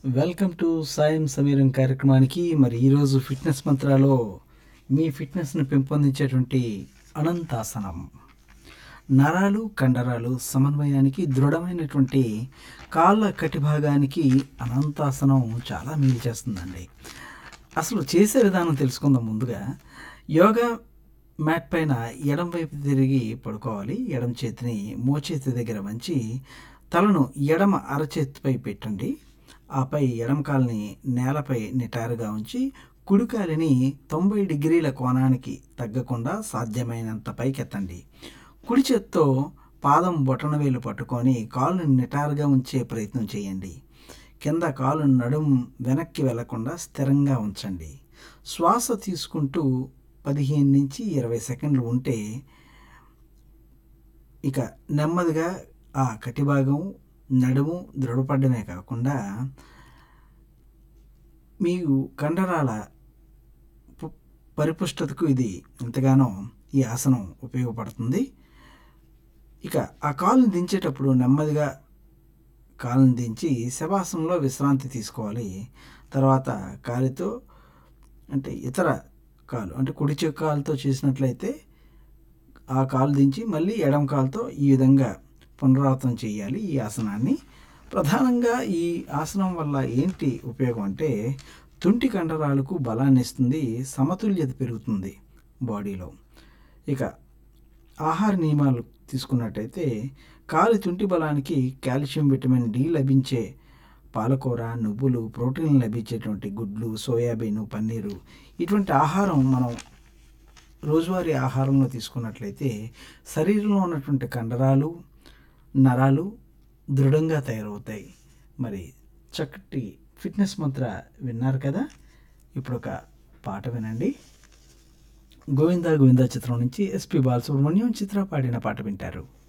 welcome to సాయం సమీరం కార్యక్రమానికి మరి ఈరోజు ఫిట్నెస్ మంత్రాలో మీ ఫిట్నెస్ను పెంపొందించేటువంటి అనంతాసనం నరాలు కండరాలు సమన్వయానికి దృఢమైనటువంటి కాళ్ళ కటి భాగానికి అనంతాసనం చాలా మేలు చేస్తుందండి అసలు చేసే విధానం తెలుసుకుందాం ముందుగా యోగా మ్యాట్ పైన ఎడం వైపు తిరిగి పడుకోవాలి ఎడం చేతిని మోచేతి దగ్గర వంచి తలను ఎడమ అరచేతిపై పెట్టండి ఆపై ఎడమ కాలుని నేలపై నిటారుగా ఉంచి కుడికాలిని తొంభై డిగ్రీల కోణానికి తగ్గకుండా సాధ్యమైనంత పైకెత్తండి కుడి చేత్తో పాదం బొటనవేలు పట్టుకొని కాలుని నిటారుగా ఉంచే ప్రయత్నం చేయండి కింద కాలు నడుం వెనక్కి వెళ్లకుండా స్థిరంగా ఉంచండి శ్వాస తీసుకుంటూ పదిహేను నుంచి ఇరవై సెకండ్లు ఉంటే ఇక నెమ్మదిగా ఆ కటిభాగం నడుము దృఢపడమే కాకుండా మీకు కండరాల పు- పరిపుష్టతకు ఇది ఎంతగానో ఈ ఆసనం ఉపయోగపడుతుంది ఇక ఆ కాలుని దించేటప్పుడు నెమ్మదిగా కాలుని దించి శవాసనంలో విశ్రాంతి తీసుకోవాలి తర్వాత కాలితో అంటే ఇతర కాలు అంటే కుడి చె కాలుతో చేసినట్లయితే ఆ కాలు దించి మళ్ళీ ఎడం కాలుతో ఈ విధంగా పునరావృతం చేయాలి ఈ ఆసనాన్ని ప్రధానంగా ఈ ఆసనం వల్ల ఏంటి ఉపయోగం అంటే తుంటి కండరాలకు బలాన్ని ఇస్తుంది సమతుల్యత పెరుగుతుంది బాడీలో ఇక ఆహార నియమాలు తీసుకున్నట్టయితే కాలి తుంటి బలానికి కాల్షియం విటమిన్ డి లభించే పాలకూర నువ్వులు ప్రోటీన్ లభించేటువంటి గుడ్లు సోయాబీన్ పన్నీరు ఇటువంటి ఆహారం మనం రోజువారీ ఆహారంలో తీసుకున్నట్లయితే శరీరంలో ఉన్నటువంటి కండరాలు నరాలు దృఢంగా తయారవుతాయి మరి చక్కటి ఫిట్నెస్ మంత్ర విన్నారు కదా ఇప్పుడు ఒక పాట వినండి గోవిందా గోవిందా చిత్రం నుంచి ఎస్పి బాలసుబ్రహ్మణ్యం చిత్ర పాడిన పాట వింటారు